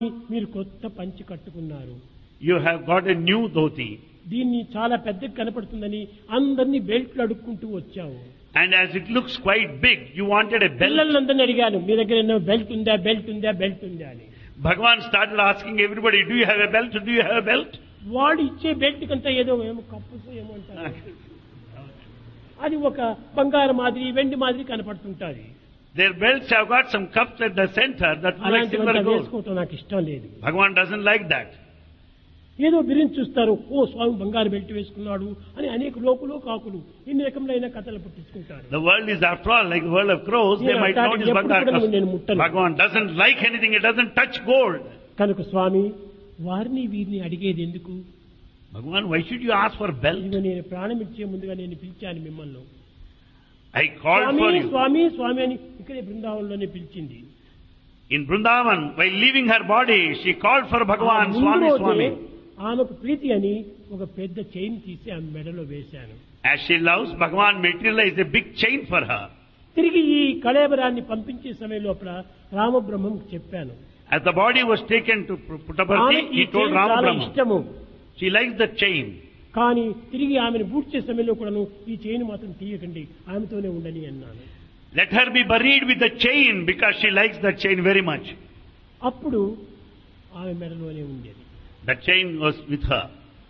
మీరు కొత్త పంచి కట్టుకున్నారు You have got a new dhoti. దీన్ని చాలా పెద్దగా కనపడుతుందని అందరినీ బెల్ట్లు అడుక్కుంటూ వచ్చావు And as it looks quite big, you wanted a belt. పిల్లలందరినీ అడిగాను మీ దగ్గర ఏమో బెల్ట్ ఉందా బెల్ట్ ఉందా బెల్ట్ ఉందా అని Bhagavan started asking everybody, do you have a belt? Do you have a belt? వాడు ఇచ్చే బెల్ట్ కంతా ఏదో ఏమో కప్పుసో ఏమో అంటారు అది ఒక బంగారు మాదిరి వెండి మాదిరి కనపడుతుంటాది Their belts have got some cups at the center that look like silver అలాంటివంతా and gold. వేసుకోవటం నాకు ఇష్టం లేదు Bhagavan doesn't like that. ఏదో బిరించి చూస్తారు ఓ స్వామి బంగారు బెల్ట్ వేసుకున్నాడు అని అనేక లోకులు కాకులు ఇన్ని రకములైన కథలు పుట్టించుకుంటారు The world is after all like the world of crows. They నేను might అట్లాంటివి notice ఎప్పుడు Bhagavan. కూడా నేను ముట్టను. Bhagavan doesn't like anything. It doesn't touch gold. కనుక స్వామి వారిని వీరిని అడిగేది ఎందుకు Bhagavan, why should you ask for belt? ఇదిగో నేను ప్రాణం ఇచ్చే ముందుగా నేను పిలిచాను మిమ్మల్ని I called Swamy for you. స్వామి స్వామి అని ఇక్కడే బృందావనంలోనే పిలిచింది In Vrindavan, while leaving her body, she called for ఆ Bhagavan, ముందు Swami, రోజే Swami. ఆమెకు ప్రీతి అని ఒక పెద్ద చైన్ తీసి ఆమె మెడలో వేశాను As she loves, Bhagavan materialized a big chain for her. తిరిగి ఈ కళేబరాన్ని పంపించే సమయం లోపల రామబ్రహ్మం చెప్పాను As the body was taken to Puttaparthi, ఆమెకి ఈ he told చైన్ చాలా Ramabrahma. ఇష్టము She likes the chain. కానీ తిరిగి ఆమెను బూడ్చే సమయంలో కూడాను ఈ చైన్ మాత్రం తీయకండి ఆమెతోనే ఉండని అన్నాను Let her be buried with the chain because she likes the chain very much. అప్పుడు ఆమె మెడలోనే ఉండేది The chain was with her.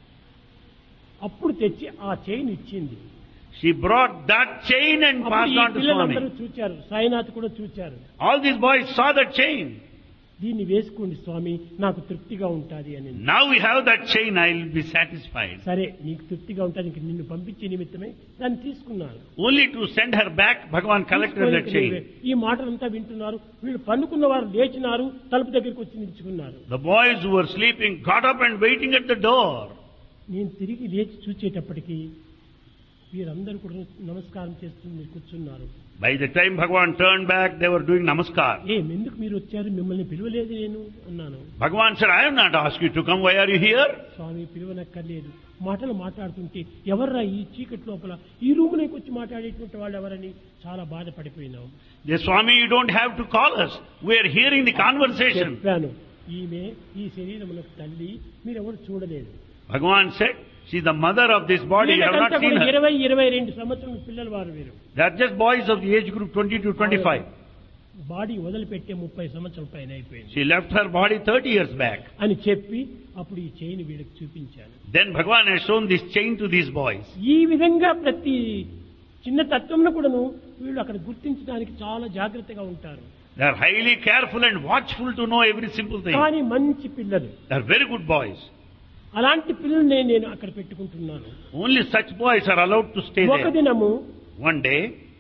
అప్పుడు తెచ్చి ఆ చైన్ ఇచ్చింది She brought that chain and అప్పుడు passed ఈ on to పిల్లలందరూ Swami. చూచారు సాయినాథ్ కూడా చూచారు All these boys saw the chain. దీన్ని వేసుకోండి స్వామి నాకు తృప్తిగా ఉంటాది అని Now we have that chain, I will be satisfied. సరే నీకు తృప్తిగా ఉంటుంది ఇంక నిన్ను పంపించే నిమిత్తమే దాన్ని తీసుకున్నాను Only to send her back, Bhagavan collected that తీసుకొని chain. ఈ మాటలంతా వింటున్నారు వీళ్ళు పన్నుకున్న వారు లేచినారు తలుపు దగ్గరికి వచ్చి నిలుచుకున్నారు The boys who were sleeping got up and waiting at the door. నేను తిరిగి లేచి చూచేటప్పటికి వీరందరూ కూడా నమస్కారం చేస్తూ కూర్చున్నారు By the time Bhagavan turned back, they were doing namaskar. ఏం ఎందుకు మీరు వచ్చారు మిమ్మల్ని పిలవలేదు నేను అన్నాను Bhagavan said, I have not asked you to come. Why are you here? స్వామి పిలువనక్కర్లేదు మాటలు మాట్లాడుతుంటే ఎవర్రా ఈ చీకటి లోపల ఈ రూములోకి వచ్చి మాట్లాడేటువంటి వాళ్ళు ఎవరని చాలా బాధపడిపోయినాం The Swami, you don't have to call us. We are hearing the conversation. చెప్పాను ఈమె ఈ శరీరములకు తల్లి మీరెవరు చూడలేదు Bhagavan said, she's the mother of this body. You have వీళ్ళకంతా not seen కూడా her. ఇరవై ఇరవై రెండు సంవత్సరాల పిల్లలు వారు వీరు They are just boys of the age group 20 to 25. Body వదిలిపెట్టే ముప్పై సంవత్సరాల పైన అయిపోయింది She left her body 30 years back. అని చెప్పి అప్పుడు ఈ చైన్ వీళ్ళకి చూపించాను Then Bhagavan has shown this chain to these boys. ఈ విధంగా ప్రతి చిన్న తత్వంలో కూడాను వీళ్ళు అక్కడ గుర్తించడానికి చాలా జాగ్రత్తగా ఉంటారు They are highly careful and watchful to know every simple thing. కానీ మంచి పిల్లలు They are very good boys. అలాంటి పిల్లల్ని నేను అక్కడ పెట్టుకుంటున్నాను Only such boys are allowed to stay ఒక there. దినము One day,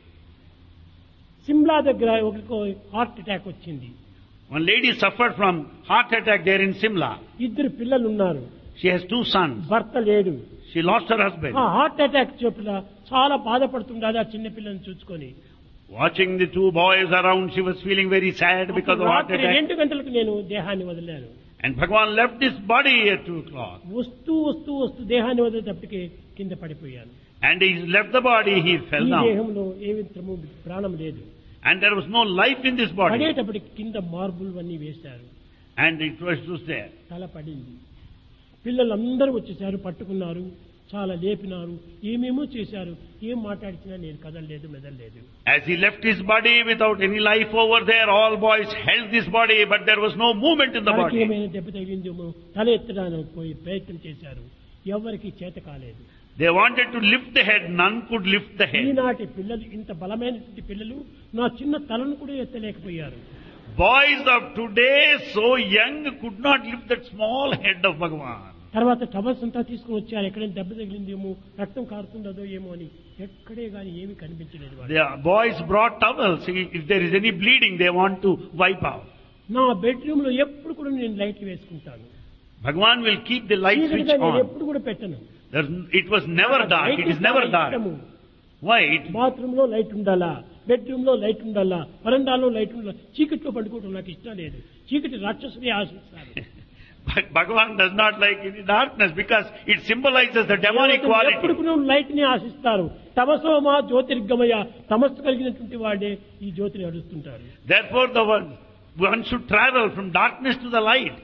సిమ్లా దగ్గర ఒకరికి హార్ట్ అటాక్ వచ్చింది one lady suffered from heart attack there in Simla. ఇద్దరు పిల్లలు ఉన్నారు She has two sons. భర్త లేడు She lost her husband. ఆ హార్ట్ అటాక్ చోట్ల చాలా బాధపడుతుండదు ఆ చిన్న పిల్లని చూసుకొని Watching the two boys around, she was feeling very sad because of heart రాత్రి attack. రెండు గంటలకు నేను దేహాన్ని వదిలాను And Bhagavan left this body at 2 o'clock. వస్తూ వస్తూ వస్తూ దేహాన్ని వదిలేటప్పటికి కింద పడిపోయాను And he left the body, he fell ఈ down. దేహంలో ఏ విధము ప్రాణం లేదు And there was no life in this body. పడేటప్పటికి కింద మార్బుల్ అన్నీ వేశారు And it was just there. తల పడింది పిల్లలందరూ వచ్చేసారు పట్టుకున్నారు చాలా లేపినారు ఏమేమో చేశారు ఏం మాట్లాడిచినా నేను కదలలేదు మెదలలేదు As he left his body without any life over there, all boys held this body, but there was no movement in the తనకి body. ఏమైనా దెబ్బ తగిలిందేమో తల ఎత్తడానికి పోయి ప్రయత్నం చేశారు ఎవరికి చేత కాలేదు They wanted to lift the head, none could lift the head. ఈనాటి పిల్లలు ఇంత బలమైనటువంటి పిల్లలు నా చిన్న తలను కూడా ఎత్తలేకపోయారు Boys of today, so young, could not lift that small head of Bhagavan. తర్వాత టవల్స్ అంతా తీసుకుని వచ్చారు ఎక్కడైనా దెబ్బ తగిలిందేమో రక్తం కారుతుండదో ఏమో అని ఎక్కడే గాని ఏమీ కనిపించలేదు వాళ్ళకి. The boys brought towels. If there is any bleeding, they want to wipe out. నా బెడ్రూమ్ లో ఎప్పుడు కూడా నేను లైట్లు వేసుకుంటాను Bhagavan will keep the light switch చీకటిగా నేను on. ఎప్పుడు కూడా పెట్టను There's, it was never dark. It is never dark. Why? It, bathroom లో లైట్ ఉండాలా బెడ్రూమ్ లో లైట్ ఉండాలా వరండాలో లైట్ ఉండాలా చీకటిలో పండుకోవడం నాకు ఇష్టం లేదు చీకటి రాక్షసుని ఆశిస్తాను Bhag- Bhagavan does not like any darkness because it symbolizes the demonic ఎప్పుడు quality. కూడా లైట్ ని ఆశిస్తారు తమసోమా జ్యోతిర్గమయ తమస్సు కలిగినటువంటి వాడే ఈ జ్యోతిని అడుస్తుంటారు Therefore, the one, one should travel from darkness to the light.